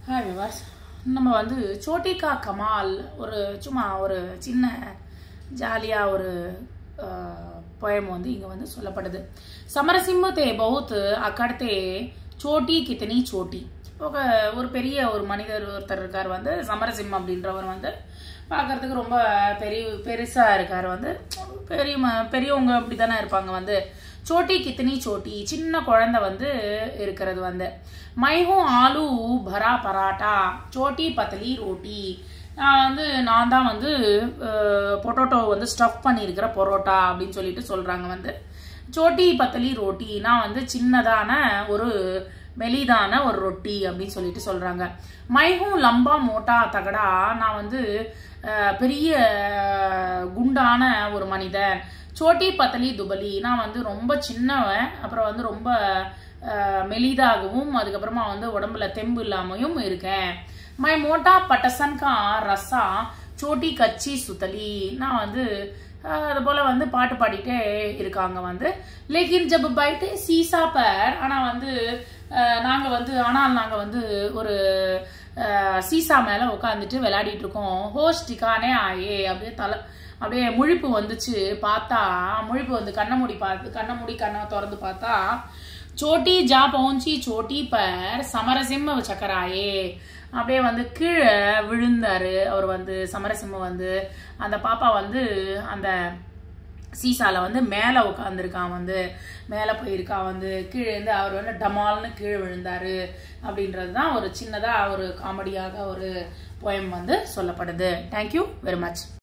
hi விவாஸ் நம்ம வந்து சோட்டிகா கமால் ஒரு சும்மா ஒரு சின்ன ஜாலியாக ஒரு போயம் வந்து இங்கே வந்து சொல்லப்படுது சமரசிம்மத்தே பௌத் அக்கடத்தே சோட்டி கித்தனி சோட்டி ఒక ஒரு பெரிய ஒரு மனிதர் ஒருத்தர் இருக்கார் வந்து சமரசிம்மம் அப்படின்றவர் வந்து பார்க்கறதுக்கு ரொம்ப பெரிய பெருசாக இருக்கார் வந்து பெரிய ம- பெரியவங்க அப்படி தானே இருப்பாங்க வந்து சோட்டி கித்தனி சோட்டி சின்ன குழந்தை வந்து இருக்கிறது வந்து மைஹும் ஆலு பரா பராட்டா சோட்டி பத்தலி ரோட்டி நான் வந்து நான் தான் வந்து பொட்டோட்டோ வந்து ஸ்டஃப் பண்ணியிருக்கிற பரோட்டா அப்படின்னு சொல்லிட்டு சொல்கிறாங்க வந்து சோட்டி பத்தலி ரோட்டி நான் வந்து சின்னதான ஒரு மெலிதான ஒரு ரொட்டி அப்படின்னு சொல்லிட்டு சொல்றாங்க மைஹும் லம்பா மோட்டா தகடா நான் வந்து அஹ், பெரிய அஹ், குண்டான ஒரு மனிதன் சோட்டி பத்தலி துபலி நான் வந்து ரொம்ப சின்னவன் அப்புறம் வந்து ரொம்ப அஹ், மெலிதாகவும் அதுக்கப்புறமா வந்து உடம்புல தெம்பு இல்லாமையும் இருக்கேன் மை மோட்டா பட்டசன் கா ரசா சோட்டி கச்சி சுத்தலி நான் வந்து அஹ், அது போல வந்து பாட்டு பாடிட்டே இருக்காங்க வந்து லேக்கின் ஜப் பைட்டு சீசா பர் ஆனா வந்து அஹ், நாங்க வந்து ஆனால் நாங்க வந்து ஒரு அஹ், சீசா மேல உட்காந்துட்டு விளையாடிட்டு இருக்கோம் ஹோஸ் டிகானே ஆயே அப்படியே தலை அப்படியே முழிப்பு வந்துச்சு பார்த்தா முழிப்பு வந்து கண்ணை மூடி பார்த்து கண்ணை மூடி கண்ணை திறந்து பார்த்தா சோட்டி ஜா பவுஞ்சி சோட்டி பர் சமரசிம்ம சக்கராயே அப்படியே வந்து கீழே விழுந்தாரு அவர் வந்து சமரசிம்ம வந்து அந்த பாப்பா வந்து அந்த சீசால வந்து மேலே உட்காந்துருக்கான் வந்து மேலே போயிருக்கான் வந்து கீழே இருந்து அவர் வந்து டமால்னு கீழே விழுந்தாரு அப்படின்றது தான் ஒரு சின்னதாக ஒரு காமெடியாக ஒரு போயம் வந்து சொல்லப்படுது தேங்க்யூ வெரி மச்